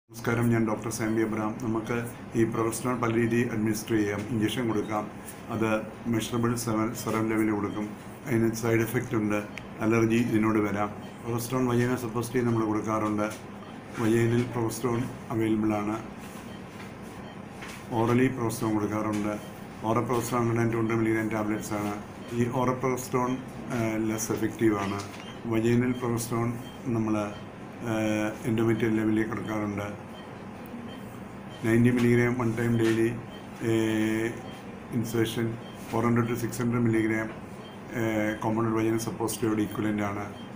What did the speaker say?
നമസ്കാരം ഞാൻ doctor സാമ്പി Abram നമുക്ക് ഈ പ്രൊഫസ്റ്റോൺ പല രീതിയിൽ അഡ്മിനിസ്റ്റർ ചെയ്യാം ഇഞ്ചക്ഷൻ കൊടുക്കാം അത് മെഷറബിൾ സെവൻ സെറം ലെവലിൽ കൊടുക്കും അതിന് സൈഡ് എഫക്റ്റ് ഉണ്ട് അലർജി ഇതിനോട് വരാം പ്രൊഫസ്റ്റോൺ വയ്യന സപ്പോസിറ്റീവ് നമ്മൾ കൊടുക്കാറുണ്ട് വയ്യനിൽ പ്രൊഫസ്റ്റോൺ അവൈലബിൾ ആണ് ഓറലി പ്രൊഫസ്റ്റോൺ കൊടുക്കാറുണ്ട് oral progesterone hundred and twenty milligram tablets ആണ് ഈ ഓറൽ പ്രൊഫസ്റ്റോൺ ലെസ് എഫക്റ്റീവ് ആണ് വജൈനൽ പ്രൊഫസ്റ്റോൺ നമ്മൾ എൻഡോമെറ്റൽ ലെവലിൽ കൊടുക്കാറുണ്ട് ninety milligram one time daily insertion four hundred to six hundred milligram compounded vaginal suppository equivalent ആണ്